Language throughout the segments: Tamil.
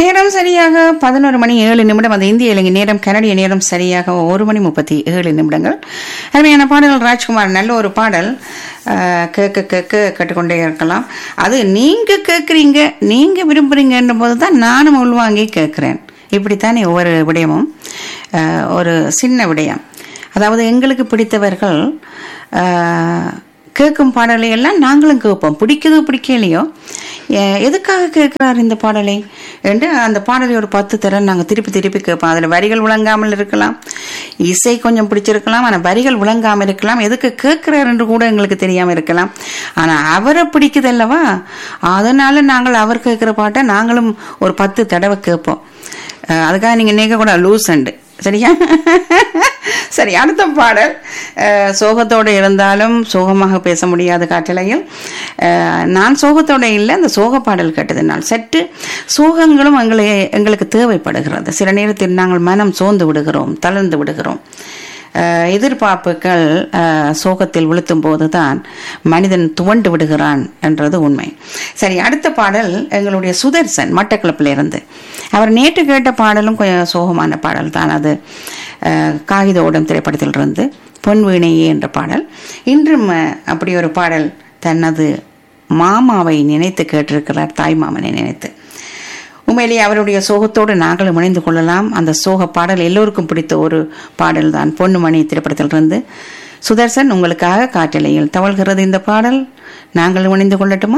நேரம் சரியாக பதினோரு மணி ஏழு நிமிடம் அது இந்திய இலங்கை நேரம் கனடிய நேரம் சரியாக ஒரு மணி முப்பத்தி ஏழு நிமிடங்கள் அருமையான பாடல்கள் ராஜ்குமார் நல்ல ஒரு பாடல் அஹ், கேட்க கேட்க கேட்டுக்கொண்டே இருக்கலாம் அது நீங்க கேட்குறீங்க நீங்க விரும்புறீங்கன்ற போது தான் நானும் உள்வாங்கி கேட்குறேன் இப்படித்தானே ஒவ்வொரு விடயமும் அஹ், ஒரு சின்ன விடயம் அதாவது எங்களுக்கு பிடித்தவர்கள் அஹ், கேட்கும் பாடலை எல்லாம் நாங்களும் கேட்போம் பிடிக்குதோ பிடிக்கலையோ எ- எதுக்காக கேட்கிறார் இந்த பாடலை என்று அந்த பாடலை ஒரு பத்து தரம் நாங்கள் திருப்பி திருப்பி கேட்போம் அதில் வரிகள் விளங்காமல் இருக்கலாம் இசை கொஞ்சம் பிடிச்சிருக்கலாம் ஆனால் வரிகள் விளங்காமல் இருக்கலாம் எதுக்கு கேட்கிறார் என்று கூட எங்களுக்கு தெரியாமல் இருக்கலாம் ஆனால் அவரை பிடிக்குது அல்லவா அதனால நாங்கள் அவர் கேட்குற பாட்டை நாங்களும் ஒரு பத்து தடவை கேட்போம் அஹ் அதுக்காக நீங்கள் நினைக்க கூட லூசண்டு சரியா சரி அடுத்த பாடல் அஹ், சோகத்தோடு இருந்தாலும் சோகமாக பேச முடியாத காட்டிலையும் அஹ், நான் சோகத்தோட இல்லை அந்த சோக பாடல் கேட்டதினால் சற்று சோகங்களும் எங்களை எங்களுக்கு தேவைப்படுகிறது சில நேரத்தில் நாங்கள் மனம் சோர்ந்து விடுகிறோம் தளர்ந்து விடுகிறோம் அஹ், எதிர்பார்ப்புகள் அஹ், சோகத்தில் விழுத்தும் போதுதான் மனிதன் துவண்டு விடுகிறான் என்றது உண்மை சரி அடுத்த பாடல் எங்களுடைய சுதர்சன் மட்டக்களப்பில் இருந்து அவர் நேற்று கேட்ட பாடலும் கொஞ்சம் சோகமான பாடல் தான் அது அஹ், காகித ஓடம் திரைப்படத்திலிருந்து பொன் வீணையே என்ற பாடல் இன்றும் அஹ், அப்படி ஒரு பாடல் தனது மாமாவை நினைத்து கேட்டிருக்கிறார் தாய் மாமனை நினைத்து உண்மையிலேயே அவருடைய சோகத்தோடு நாங்களும் இணைந்து கொள்ளலாம் அந்த சோக பாடல் எல்லோருக்கும் பிடித்த ஒரு பாடல் தான் பொன்னுமணி திரைப்படத்திலிருந்து சுதர்சன் உங்களுக்காக காற்றலையில் தவழ்கிறது இந்த பாடல் நாங்களும் இணைந்து கொள்ளட்டுமா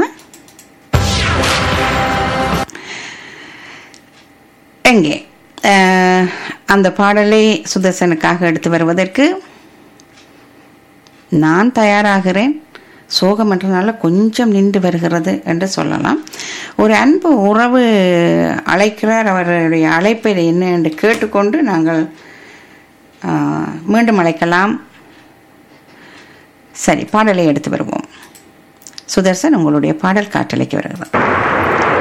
எங்கே அஹ், அந்த பாடலை சுதர்சனுக்காக எடுத்து வருவதற்கு நான் தயாராகிறேன் சோகம் என்றனால கொஞ்சம் நின்று வருகிறது என்று சொல்லலாம் ஒரு அன்பு உறவு அழைக்கிறார் அவருடைய அழைப்பை என்ன என்று கேட்டுக்கொண்டு நாங்கள் ஆஹ், மீண்டும் அழைக்கலாம் சரி பாடலை எடுத்து வருவோம் சுதர்சன் உங்களுடைய பாடல் காற்றலைக்கு வருகிறது